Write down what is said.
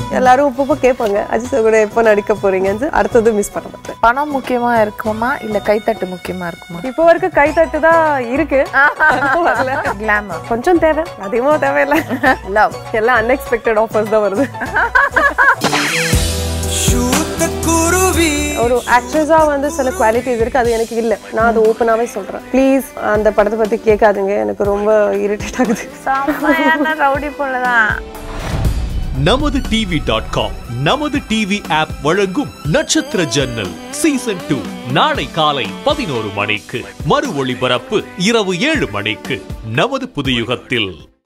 எல்லாரும் உப்பு கேட்பாங்க அஜித் சார் கூட எப்போ நடிக்க போறீங்கன்னு அடுத்தது மிஸ் பண்ண மாட்டேன் பணம் முக்கியமா இருக்குமா இல்ல கைத்தட்டு முக்கியமா இருக்குமா இப்போ வரைக்கும் கைத்தட்டு தான் இருக்கு வரல. கிளாமர் கொஞ்சம் தேவை அதிகமா தேவையில்லை லவ் எல்லாம் அன்எக்ஸ்பெக்டட் ஆஃபர்ஸ் தான் வருது ஒரு ஆக்ட்ரஸா வந்து சில குவாலிட்டிஸ் இருக்கு அது எனக்கு இல்ல நான் அது ஓப்பனாவே சொல்றேன் ப்ளீஸ் அந்த படத்தை பத்தி கேட்காதுங்க எனக்கு ரொம்ப இரிட்டேட் ஆகுது செம்மையான ரவுடி போலதான் Namathu TV dot com Namathu TV app வழங்கும் நட்சத்திர ஜன்னல் சீசன் டூ நாளை காலை பதினோரு மணிக்கு மறு ஒளிபரப்பு இரவு ஏழு மணிக்கு நமது புதுயுகத்தில்